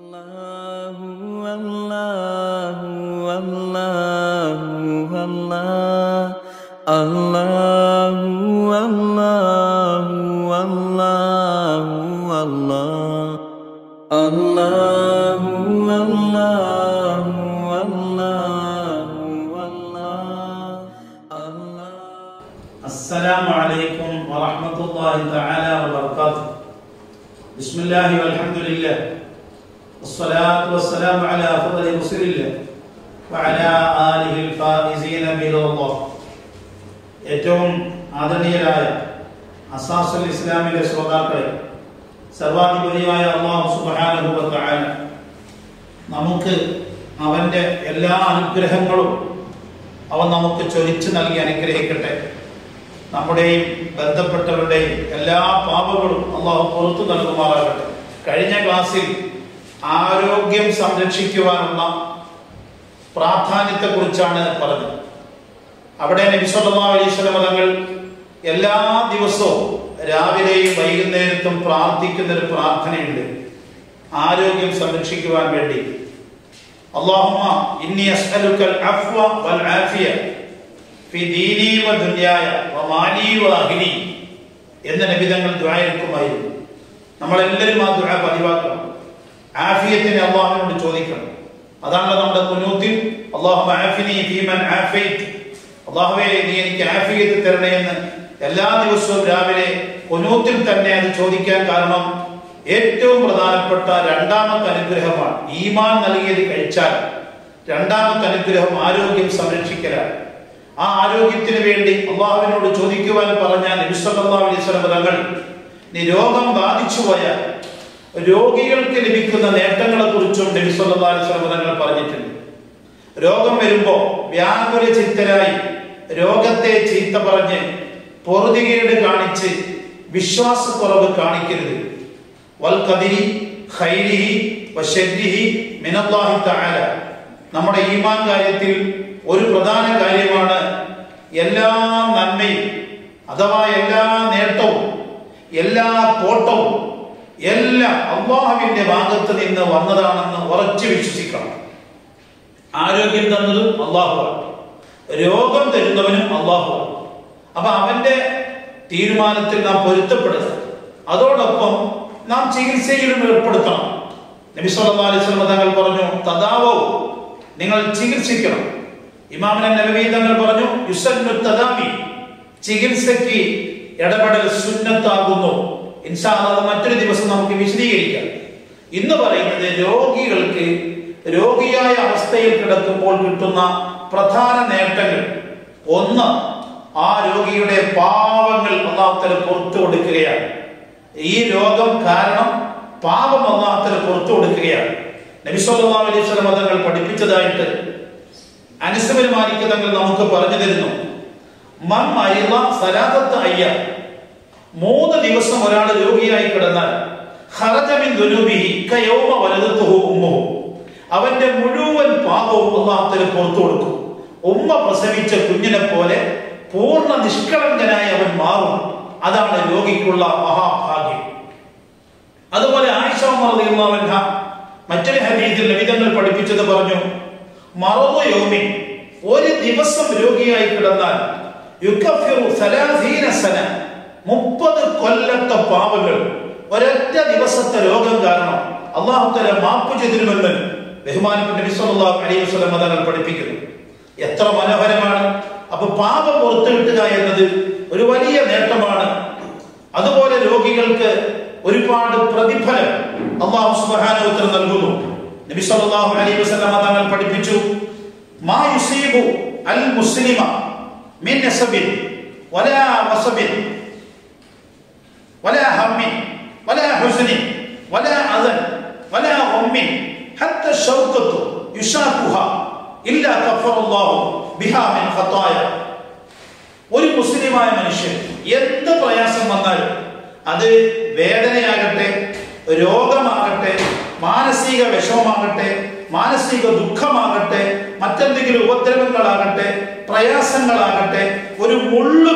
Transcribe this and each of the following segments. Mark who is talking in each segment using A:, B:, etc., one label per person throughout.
A: الله الله الله الله الله الله الله الله الله الله الله الله
B: السلام عليكم ورحمة الله تعالى وبركاته بسم الله والحمد لله والصلاة والسلام على أفضل رسول الله وعلى آله الفائزين برضا الله ഏറ്റവും ആദരണീയരായ അസാസുൽ ഇസ്ലാമിന്റെ ശ്രോതാക്കളെ സർവാധിപതിയായ അള്ളാഹു സുബ്ഹാനഹു വ തആല നമുക്ക് അവന്റെ എല്ലാ അനുഗ്രഹങ്ങളും അവൻ നമുക്ക് ചൊരിച്ചു നൽകി അനുഗ്രഹിക്കട്ടെ നമ്മുടെയും ബന്ധപ്പെട്ടവരുടെയും എല്ലാ പാപങ്ങളും അള്ളാഹു പുറത്തു നൽകുമാറാകട്ടെ കഴിഞ്ഞ ക്ലാസ്സിൽ ആരോഗ്യം സംരക്ഷിക്കുവാനുള്ള പ്രാധാന്യത്തെക്കുറിച്ചാണ് പറഞ്ഞത് അവിടെ നബി സല്ലല്ലാഹു അലൈഹി വസല്ലം തങ്ങൾ എല്ലാ ദിവസവും രാവിലെയും വൈകുന്നേരത്തും പ്രാർത്ഥിക്കുന്ന ഒരു പ്രാർത്ഥനയുണ്ട് ആരോഗ്യം സംരക്ഷിക്കുവാൻ വേണ്ടി اللهم إني أسألك العفو والعافية في ديني ودنياي ومالي وأهلي എന്ന നബിതങ്ങൾ ദ്വായക്കുമായിരുന്നു നമ്മളെല്ലാവരും ആ ദുആ പതിവാക്കണം ആഫിയത്തിനെ അള്ളാഹുവിനോട് ചോദിക്കണം അതാണല്ലോ നമ്മുടെ കുനൂത്തിൽ അള്ളാഹു ആഫിനി ഫീമൻ ആഫൈത്ത് അള്ളാഹുവേ നീ എനിക്ക് ആഫിയത്ത് തരണേ എന്ന് എല്ലാ ദിവസവും രാവിലെ കുനൂത്തിൽ തന്നെ അത് ചോദിക്കാൻ കാരണം ഏറ്റവും പ്രധാനപ്പെട്ട രണ്ടാമത്തെ അനുഗ്രഹമാണ് ഈമാൻ നൽകിയത് കഴിച്ചാൽ രണ്ടാമത്തെ അനുഗ്രഹം ആരോഗ്യം സംരക്ഷിക്കലാണ് ആ ആരോഗ്യത്തിന് വേണ്ടി അള്ളാഹുവിനോട് ചോദിക്കുവാൻ പറഞ്ഞ നബിസ്വല്ലാ അലൈഹി സ്വലം തങ്ങൾ നീ രോഗം ബാധിച്ചു പോയാൽ രോഗികൾക്ക് ലഭിക്കുന്ന നേട്ടങ്ങളെ കുറിച്ചും നബിസ്വല്ലാ അലൈഹി സ്വലം തങ്ങൾ പറഞ്ഞിട്ടുണ്ട് രോഗം വരുമ്പോ വ്യാകുല ചിത്തരായി രോഗത്തെ ചീത്ത പറഞ്ഞ് പൊറുതികേട് കാണിച്ച് വിശ്വാസക്കുറവ് കാണിക്കരുത് വൽഖദിരി ഖൈരിഹി വശരിഹി മിനല്ലാഹി തആല നമ്മുടെ ഈമാൻ കാര്യത്തിൽ ഒരു പ്രധാന കാര്യമാണ് എല്ലാ നന്മയും അഥവാ എല്ലാ നേട്ടവും എല്ലാ കോട്ടവും എല്ലാം അള്ളാഹുവിന്റെ ഭാഗത്ത് നിന്ന് വന്നതാണെന്ന് ഉറച്ചു വിശ്വസിക്കണം ആരോഗ്യം തന്നതും അള്ളാഹുവാണ് രോഗം തരുന്നവനും അള്ളാഹുവാണ് അപ്പൊ അവന്റെ തീരുമാനത്തിൽ നാം പൊരുത്തപ്പെടുക അതോടൊപ്പം നാം ചികിത്സയിലും ഏർപ്പെടുത്തണം നബി സല്ലല്ലാഹു അലൈഹി വസല്ലം തങ്ങൾ പറഞ്ഞു തദാവോ നിങ്ങൾ ചികിത്സിക്കണം ഇമാമിന നബവി തങ്ങൾ പറഞ്ഞു യുസന്നു തദാവി ചികിത്സയ്ക്ക് ഇടപെടൽ സുന്നത്താകുന്നു ഇൻഷാ അല്ലാഹ് മറ്റൊരു ദിവസം നമുക്ക് വിശദീകരിക്കാം ഇന്ന് പറയുന്നത് രോഗികൾക്ക് രോഗിയായ അവസ്ഥയിൽ കിടക്കുമ്പോൾ കിട്ടുന്ന പ്രധാന നേട്ടങ്ങൾ ഒന്ന് ആ രോഗിയുടെ പാവങ്ങൾ അള്ളാഹുത്തല പുറത്തു കൊടുക്കുകയാണ് ഈ രോഗം കാരണം പാപം അള്ളാഹുത്തല പുറത്തു കൊടുക്കുകയാണ് നബിസ്വല്ലാ അലൈഹി സ്വലം തങ്ങൾ പഠിപ്പിച്ചതായിട്ട് അനുസബിൻ മാലിക് തങ്ങൾ നമുക്ക് പറഞ്ഞു തരുന്നു മൻ മരിള സലാത്തത്ത് അയ്യ മൂന്ന് ദിവസം ഒരാൾ രോഗിയായി കിടന്നാൽ ഖറജമിൻ ദുനൂബിഹി കയൗമ വലദത്തുഹു ഉമ്മുഹു അവന്റെ മുഴുവൻ പാപവും അള്ളാഹുത്തല പുറത്തു കൊടുക്കും ഉമ്മ പ്രസവിച്ച കുഞ്ഞിനെ പോലെ പൂർണ്ണ നിഷ്കളങ്കനായി അവൻ മാറും അതാണ് രോഗിക്കുള്ള മഹാഭാഗ്യം അതുപോലെ ആയിഷ മറന്നിരുന്നവൻഹ മറ്റൊരു ഹദീസിൽ നബിതങ്ങൾ പഠിപ്പിച്ചത് പറഞ്ഞു മറന്നു യോമി ഒരു ദിവസം രോഗിയായി കിടന്നാൽ യുക്കഫിറു സലാസീന സന മുപ്പത് കൊല്ലത്തെ പാപങ്ങൾ ഒരൊറ്റ ദിവസത്തെ രോഗം കാരണം അള്ളാഹുത്തല മാപ്പ് ചെയ്തിരുമെന്ന് ബഹുമാനപ്പെട്ട നബി സല്ലല്ലാഹു അലൈഹി വസല്ലം തങ്ങൾ പഠിപ്പിക്കുന്നു എത്ര മനോഹരമാണ് അപ്പൊ പാപം പുറത്തു കിട്ടുക എന്നത് ഒരു വലിയ നേട്ടമാണ് അതുപോലെ രോഗികൾക്ക് ഒരുപാട് പ്രതിഫലം അള്ളാഹു സുബ്ഹാനഹു നൽകുന്നു നബി സല്ലല്ലാഹു അലൈഹി വസല്ലം തങ്ങൾ പഠിപ്പിച്ചു മാ യുസീബു അൽ മുസ്ലിമ മിൻ നസബിൻ വലാ വസബിൻ വലാ ഹമ്മിൻ വലാ ഹുസ്നിൻ വലാ അദൻ വലാ ഗമ്മിൻ ഹത്ത ഷൗക്കത്തു യുഷാഖുഹ ഇല്ലാ കഫറല്ലാഹു ബിഹാ മിൻ ഖതായ ഒരു മുസ്ലിമായ മനുഷ്യൻ എന്ത് പ്രയാസം വന്നാലും അത് വേദനയാകട്ടെ രോഗമാകട്ടെ മാനസിക വിഷമമാകട്ടെ മാനസിക ദുഃഖമാകട്ടെ മറ്റെന്തെങ്കിലും ഉപദ്രവങ്ങളാകട്ടെ പ്രയാസങ്ങളാകട്ടെ ഒരു മുള്ളു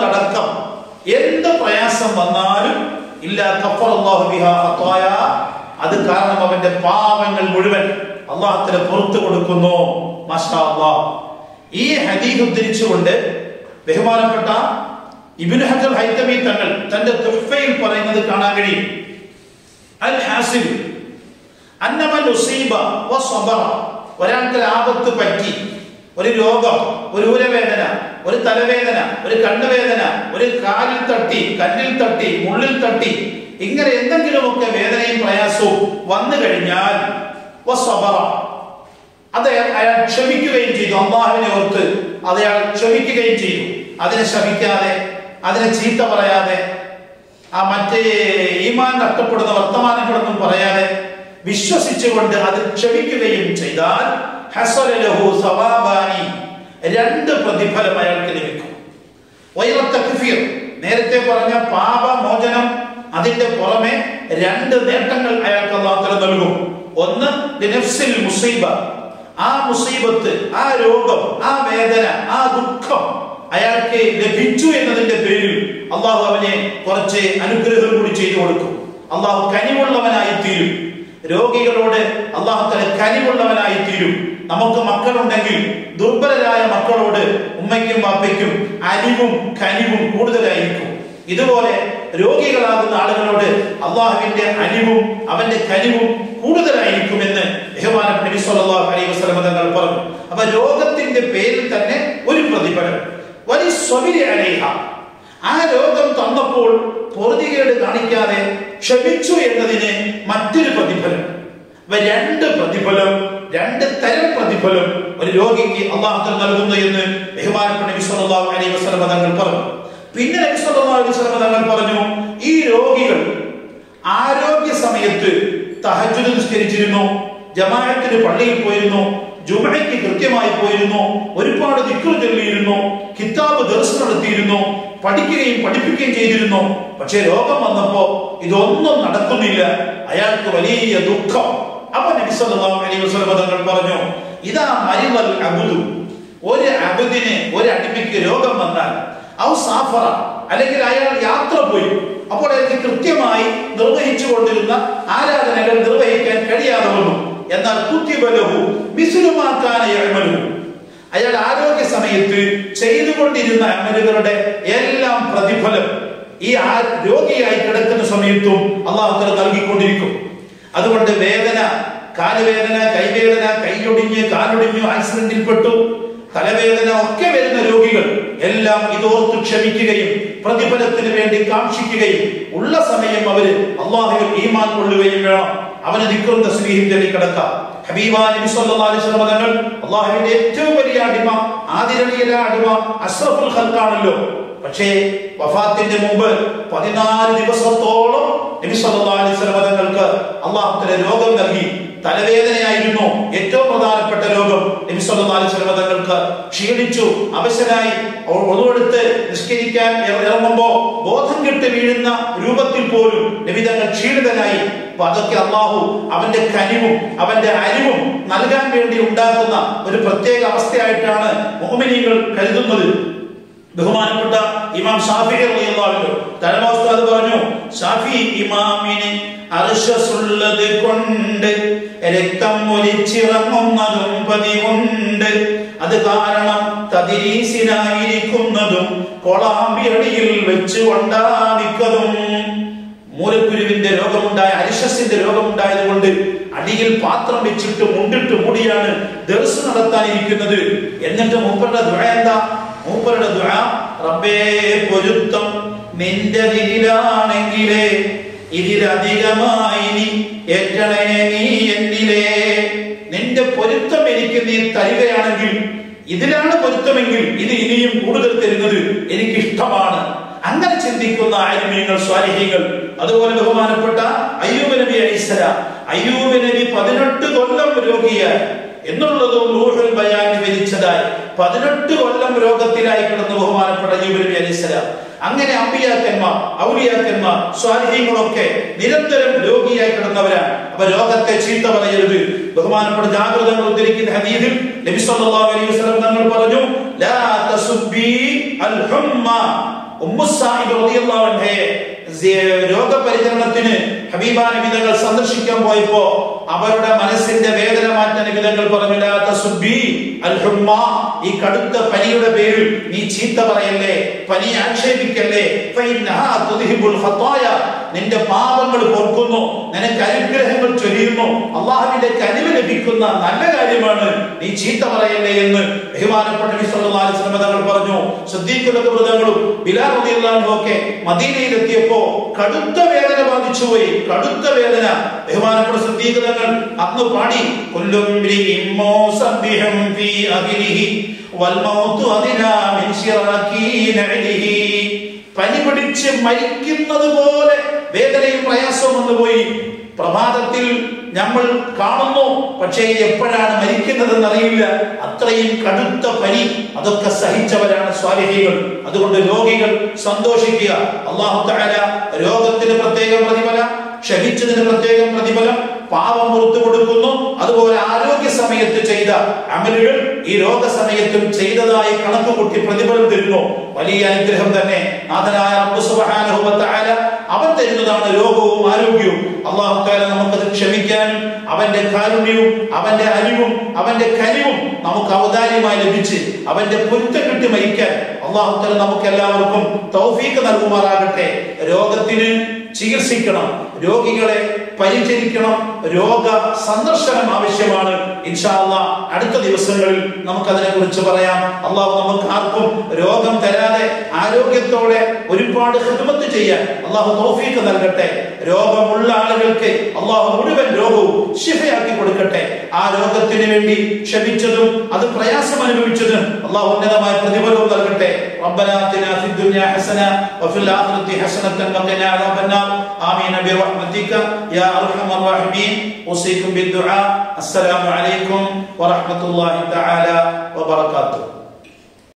B: കൊള്ളുന്നതടക്കം എന്ത് പ്രയാസം വന്നാലും ഇല്ല കഫറല്ലാഹു ബിഹാ ഖതായ അത് കാരണം അവന്റെ പാപങ്ങൾ മുഴുവൻ അള്ളാഹത്തിന് പുറത്തു കൊടുക്കുന്നു മാഷാ അല്ലാഹ്. ഈ ഹദീദ് ഉദ്ധരിച്ചുകൊണ്ട് ബഹുമാനപ്പെട്ട ഇബ്നു ഹജർ ഹൈത്തമി തങ്ങൾ തന്റെ തുഹ്ഫയിൽ പറയുന്നത് കാണാൻ കഴിയും അൽ ഹാസിൽ അന്നമൻ ഉസീബ വസബറ ഒരാൾക്ക് ആപത്ത് പറ്റി ഒരു രോഗം ഒരു ഊരവേദന ഒരു തലവേദന ഒരു കണ്ണുവേദന ഒരു കാലിൽ തട്ടി കല്ലിൽ തട്ടി മുള്ളിൽ തട്ടി ഇങ്ങനെ എന്തെങ്കിലുമൊക്കെ വേദനയും പ്രയാസവും വന്നു കഴിഞ്ഞാൽ വസബറ അത് അയാൾ അയാൾ ക്ഷമിക്കുകയും ചെയ്തു അള്ളാഹുവിനെ ഓർത്ത് അത് അയാൾ ക്ഷമിക്കുകയും ചെയ്തു അതിനെ ശമിക്കാതെ അതിനെ ചീത്ത പറയാതെ ആ മറ്റേ ഈമാൻ നഷ്ടപ്പെടുന്ന വർത്തമാനങ്ങളൊന്നും പറയാതെ വിശ്വസിച്ചുകൊണ്ട് അത് ക്ഷമിക്കുകയും ചെയ്താൽ ഹസല ലഹു സവാബാനി രണ്ട് പ്രതിഫലം അയാൾക്ക് ലഭിക്കും വൈറത്ത കുഫീർ നേരത്തെ പറഞ്ഞ പാപമോചനം അതിന്റെ പുറമെ രണ്ട് നേട്ടങ്ങൾ അയാൾക്ക് അള്ളാഹു നൽകും ഒന്ന് ലിനഫ്സിൽ മുസീബ ആ മുസീബത്ത് ആ രോഗം ആ വേദന ആ ദുഃഖം അയാൾക്ക് ലഭിച്ചു എന്നതിന്റെ പേരിൽ അള്ളാഹു അവനെ കുറച്ച് അനുഗ്രഹം കൂടി ചെയ്തു കൊടുക്കും അള്ളാഹു കനിവുള്ളവനായി തീരും രോഗികളോട് അള്ളാഹു തല കനിവുള്ളവനായി തീരും നമുക്ക് മക്കളുണ്ടെങ്കിൽ ദുർബലരായ മക്കളോട് ഉമ്മയ്ക്കും വാപ്പയ്ക്കും അലിവും കനിവും കൂടുതലായിരിക്കും ഇതുപോലെ രോഗികളാകുന്ന ആളുകളോട് അള്ളാഹുവിന്റെ അലിവും അവന്റെ കനിവും കൂടുതലായിരിക്കുമെന്ന് ബഹുമാനപ്പെട്ട നബി സല്ലല്ലാഹു അലൈഹി വസല്ലം തങ്ങൾ പറഞ്ഞു അപ്പൊ രോഗത്തിന്റെ പേരിൽ തന്നെ ഒരു പ്രതിഫലം വലിയ സ്വബിരി അലേഹ ആ രോഗം തന്നപ്പോൾ പൊറുതികേട് കാണിക്കാതെ ക്ഷമിച്ചു എന്നതിന് മറ്റൊരു പ്രതിഫലം അപ്പൊ രണ്ട് പ്രതിഫലം രണ്ട് തരം പ്രതിഫലം ഒരു രോഗിക്ക് അള്ളാഹു നൽകുന്നു എന്ന് ബഹുമാനപ്പെട്ട നബി സല്ലല്ലാഹു അലൈഹി വസല്ലം തങ്ങൾ പറഞ്ഞു പിന്നെ നബി സല്ലല്ലാഹു അലൈഹി വസല്ലം തങ്ങൾ പറഞ്ഞു ഈ രോഗികൾ ആരോഗ്യ സമയത്ത് തഹജ്ജുദ് നിസ്കരിച്ചിരുന്നു ജമാഅത്തിന് പള്ളിയിൽ പോയിരുന്നു ജുമയ്ക്ക് കൃത്യമായി പോയിരുന്നു ഒരുപാട് ദിക്ർ ചൊല്ലിയിരുന്നു കിതാബ് ദർശനം നടത്തിയിരുന്നു പഠിക്കുകയും പഠിപ്പിക്കുകയും ചെയ്തിരുന്നു പക്ഷെ രോഗം വന്നപ്പോ ഇതൊന്നും നടക്കുന്നില്ല അയാൾക്ക് വലിയ ദുഃഖം അപ്പൊ നബി സല്ലല്ലാഹു അലൈഹി വസല്ലം തങ്ങൾ പറഞ്ഞു ഇതാ മരിവൽ അബുദു ഒരു അബുദിന് ഒരു അടിമയ്ക്ക് രോഗം വന്നാൽ ഔ സാഫറ അല്ലെങ്കിൽ അയാൾ യാത്ര പോയി അപ്പോൾ അയാൾക്ക് കൃത്യമായി നിർവഹിച്ചു കൊണ്ടിരുന്ന ആരാധനകൾ നിർവഹിക്കാൻ കഴിയാതെ വന്നു എന്നാൽ കുത്തിബലഹു മിസുലുമാക്കാൻ അയാൾ ആരോഗ്യ സമയത്ത് ചെയ്തുകൊണ്ടിരുന്ന അമലുകളുടെ എല്ലാം പ്രതിഫലം ഈ ആ രോഗിയായി കിടക്കുന്ന സമയത്തും അള്ളാഹു നൽകിക്കൊണ്ടിരിക്കും അതുകൊണ്ട് വേദന കാലുവേദന കൈവേദന കൈയൊടിഞ്ഞ് കാലൊടിഞ്ഞു ആക്സിഡന്റിൽപ്പെട്ടു തലവേദന ഒക്കെ വരുന്ന രോഗികൾ എല്ലാം ഇതോർത്ത് ക്ഷമിക്കുകയും പ്രതിഫലത്തിന് വേണ്ടി കാക്ഷിക്കുകയും ഉള്ള സമയം അവര് അള്ളാഹുവിൽ ഈമാൻ കൊള്ളുകയും വേണം അവന് നിക്കറും തസ്ബീഹിം ചൊല്ലി കിടക്കാം ഹബീബാ നബി സല്ലല്ലാഹു അലൈഹി വസല്ലം തങ്ങൾ അള്ളാഹുവിന്റെ ഏറ്റവും വലിയ അടിമ ആദിരണീയല അടിമ അഷ്റഫുൽ ഖൽഖാണല്ലോ പക്ഷേ വഫാത്തിന്റെ മുമ്പ് പതിനാല് ദിവസത്തോളം നബി സല്ലല്ലാഹു അലൈഹി വസല്ലം തങ്ങൾക്ക് അള്ളാഹുവിന്റെ രോഗം നൽകി തലവേദനയായിരുന്നു ഏറ്റവും പ്രധാനപ്പെട്ട രോഗം നബി സല്ലല്ലാഹു അലൈഹി വസല്ലം തങ്ങൾക്ക് ക്ഷീണിച്ചു അവശനായി ഒന്നുകൊടുത്ത് നിസ്കരിക്കാൻ ഇറങ്ങുമ്പോ ബോധം കെട്ട് വീഴുന്ന രൂപത്തിൽ പോലും നബി തങ്ങൾ ക്ഷീണിതനായി അപ്പൊ അതൊക്കെ അള്ളാഹു അവന്റെ കനിവും അവന്റെ അരിവും നൽകാൻ വേണ്ടി ഉണ്ടാക്കുന്ന ഒരു പ്രത്യേക അവസ്ഥയായിട്ടാണ് മോമിനികൾ കരുതുന്നത് ബഹുമാനപ്പെട്ട ഇമാം ഷാഫി റളിയല്ലാഹു തലമോസ്താദ് പറഞ്ഞു ഷാഫി ഇമാമിന് അർശസുള്ളത് കൊണ്ട് രക്തം ഒലിച്ചിറങ്ങുന്നതും പതിവുണ്ട് അത് കാരണം തതിരീസിനായിരിക്കുന്നതും കൊളാമ്പിയടിയിൽ വെച്ച് കൊണ്ടാമിക്കതും മൂലക്കുരുവിന്റെ രോഗമുണ്ടായ അരിശസിന്റെ രോഗമുണ്ടായത് കൊണ്ട് അടിയിൽ പാത്രം വെച്ചിട്ട് മുണ്ടിട്ട് മൂടിയാണ് ദർസ് നടത്താനിരിക്കുന്നത് എന്നിട്ട് മൂപ്പരുടെ ദുഴ എന്താ മൂപ്പരുടെ ദുഴ റബ്ബേ പൊരുത്തം നിന്റെ ദിലാണെങ്കിലേ ഇതിലധികമായി നീ ഏറ്റണേ നീ എന്നിലേ നിന്റെ പൊരുത്തം എനിക്ക് നീ തരികയാണെങ്കിൽ ഇതിലാണ് പൊരുത്തമെങ്കിൽ ഇത് ഇനിയും കൂടുതൽ തരുന്നത് എനിക്ക് ഇഷ്ടമാണ് അങ്ങനെ ചിന്തിക്കുന്ന ആരുമീങ്ങൾ സ്വാലിഹ്യങ്ങൾ അതുപോലെ ബഹുമാനപ്പെട്ട അയ്യൂബ് നബി അലിസ്ലാം അയ്യൂബ് നബി പതിനെട്ട് കൊല്ലം രോഗിയായി എന്നുള്ളതും റൂഹുൽ ബയാൻ വിവരിച്ചതായി പതിനെട്ട് കൊല്ലം രോഗത്തിലായി കിടന്ന ബഹുമാനപ്പെട്ട അയ്യൂബ് നബി അലിസ്ലാം അങ്ങനെ അമ്പിയാക്കന്മാർ ഔലിയാക്കന്മാർ സ്വാധീനങ്ങളൊക്കെ നിരന്തരം രോഗിയായി കിടന്നവരാണ് അപ്പൊ രോഗത്തെ ചീത്ത പറയരുത് ബഹുമാനപ്പെട്ട ജാഗ്രതകൾ ഉദ്ധരിക്കുന്ന ഹദീദിൽ നബി സല്ലല്ലാഹു അലൈഹി വസല്ലം തങ്ങൾ പറഞ്ഞു ലാ തസുബ്ബി അൽ ഹുമ്മ ഉമ്മു സാഹിബ് റളിയല്ലാഹു അൻഹയെ സി- രോഗപരിചരണത്തിന് ഹബീബ നബിതങ്ങൾ സന്ദർശിക്കാൻ പോയപ്പോ അവരുടെ മനസ്സിന്റെ വേദന മാറ്റാൻ നബിതങ്ങൾ പറഞ്ഞില്ലാത്ത സുബി അൽ ഹുമ്മ ഈ കടുത്ത പനിയുടെ പേരിൽ നീ ചീത്ത പറയല്ലേ പനി ആക്ഷേപിക്കല്ലേ ഫഇന്നഹാ തുദ്ഹിബുൽ ഖത്തായ നിന്റെ പാപങ്ങൾ പൊറുക്കുന്നു നിനക്ക് അനുഗ്രഹങ്ങൾ ചൊരിയുന്നു അള്ളാഹുവിന്റെ കനിവ് ലഭിക്കുന്ന നല്ല കാര്യമാണ് നീ ചീത്ത പറയല്ലേ എന്ന് ബഹുമാനപ്പെട്ട നബി സല്ലല്ലാഹു അലൈഹി വസല്ലം തങ്ങൾ പറഞ്ഞു സിദ്ദീഖുലൊക്കെ വൃതങ്ങളും ബിലാൽ റളിയല്ലാഹു ഒക്കെ മദീനയിൽ എത്തിയപ്പോ കടുത്ത വേദന ബാധിച്ചു പോയി കടുത്ത വേദന ബഹുമാനപ്പെട്ട സിദ്ദീഖ് തങ്ങൾ അന്ന് പാടി കുല്ലും ഇംറിഇൻ മുസബ്ബിഹും ഫീ അഹ്ലിഹി വൽ മൗതു അദിനാ മിൻ ശിറാകി നഅലിഹി പനി പിടിച്ച് മരിക്കുന്നത് പോലെ വേദനയും പ്രയാസവും വന്നു പോയി പ്രഭാതത്തിൽ നമ്മൾ കാണുന്നു പക്ഷേ എപ്പോഴാണ് മരിക്കുന്നതെന്ന് അറിയില്ല അത്രയും കടുത്ത പനി അതൊക്കെ സഹിച്ചവരാണ് സ്വാലിഹികൾ അതുകൊണ്ട് രോഗികൾ സന്തോഷിക്കുക അള്ളാഹു തആല രോഗത്തിന് പ്രത്യേകം പ്രതിഫലം ക്ഷമിച്ചതിന് പ്രത്യേകം പ്രതിഫലം പാപം പുറത്തു കൊടുക്കുന്നു അതുപോലെ ആരോഗ്യ സമയത്ത് ചെയ്ത അമലുകൾ ഈ രോഗസമയത്തും ചെയ്തതായി കണക്ക് കൂട്ടി പ്രതിഫലം തരുന്നു വലിയ അനുഗ്രഹം തന്നെ നാഥനായ റബ്ബ് സുബ്ഹാനഹു വ തആല അവൻ തരുന്നതാണ് രോഗവും ആരോഗ്യവും അള്ളാഹു തആല നമുക്കത് ക്ഷമിക്കാനും അവന്റെ കാരുണ്യവും അവന്റെ അറിവും അവന്റെ കനിവും നമുക്ക് ഔദാര്യമായി ലഭിച്ച് അവന്റെ പൊരുത്തം കിട്ടി മരിക്കാൻ അള്ളാഹു തആല നമുക്ക് എല്ലാവർക്കും തൗഫീഖ് നൽകുമാറാകട്ടെ രോഗത്തിന് ചികിത്സിക്കണം രോഗികളെ പരിചരിക്കണം രോഗ സന്ദർശനം ആവശ്യമാണ് ഇൻഷാ അല്ലാ അടുത്ത ദിവസങ്ങളിൽ നമുക്ക് അതിനെ കുറിച്ച് പറയാം അള്ളാഹു നമുക്ക് ആർക്കും രോഗം തരാതെ ആരോഗ്യത്തോടെ ഒരുപാട് ഹിദ്മത്ത് ചെയ്യാൻ അള്ളാഹു തൗഫീഖ് നൽകട്ടെ രോഗമുള്ള ആളുകൾക്ക് അള്ളാഹു മുഴുവൻ രോഗവും ശിഫയാക്കി കൊടുക്കട്ടെ ആ രോഗത്തിന് വേണ്ടി ക്ഷമിച്ചതും അത് പ്രയാസം അനുഭവിച്ചതും അള്ളാഹു ഉന്നതമായ പ്രതിഫലവും നൽകട്ടെ ربنا آتنا في الدنيا حسنة وفي الآخرة حسنة وقنا عذاب النار آمين برحمتك يا أرحم الراحمين أوصيكم بالدعاء السلام عليكم ورحمة الله تعالى وبركاته